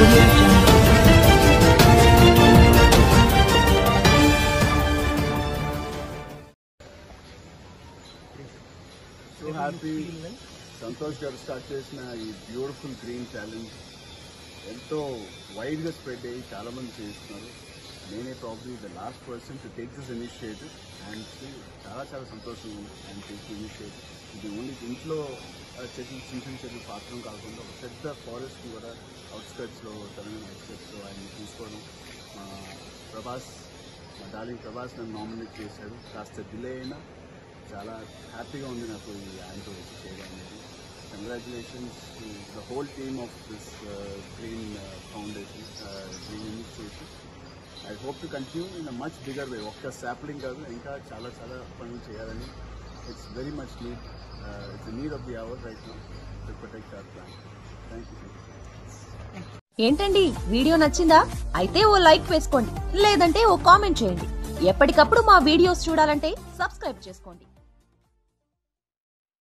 audio jungle. So happy Santosh గారు start చేసిన ఈ బ్యూటిఫుల్ గ్రీన్ ఛాలెంజ్ ఎంతో వైడ్గా స్ప్రెడ్ అయ్యి చాలా మంది చేస్తున్నారు నేనే probably the last person to take this initiative and చాలా చాలా సంతోషం అండ్ టేక్ ఇనిషియేటివ్ ఇది ఓన్లీ ఇంట్లో ఆ, చెట్లు చిన్న చిన్న చెట్లు పాత్రం కాకుండా ఒక పెద్ద ఫారెస్ట్ కూడా అవుట్స్కట్స్లో తెలంగాణ అవుట్స్కట్స్లో ఆయన తీసుకోవడం మా ప్రభాస్ మా డార్లింగ్ ప్రభాస్ నన్ను నామినేట్ చేశాడు కాస్త డిలే అయినా చాలా హ్యాపీగా ఉంది నాకు ఈ ఆయనతో వచ్చి చేయడం అనేది congratulations to the whole team of this green foundation green initiative I hope to continue in a much bigger way ఒక్క శాప్లింగ్ కాదు ఇంకా చాలా చాలా పనులు చేయాలని it's very much need it's need of the hour right now to protect our plan thank you ఏంటండి video నచ్చిందా అయితే ఓ లైక్ వేసుకోండి లేదంటే ఓ కామెంట్ చేయండి ఎప్పటికప్పుడు మా వీడియోస్ చూడాలంటే సబ్స్క్రైబ్ చేసుకోండి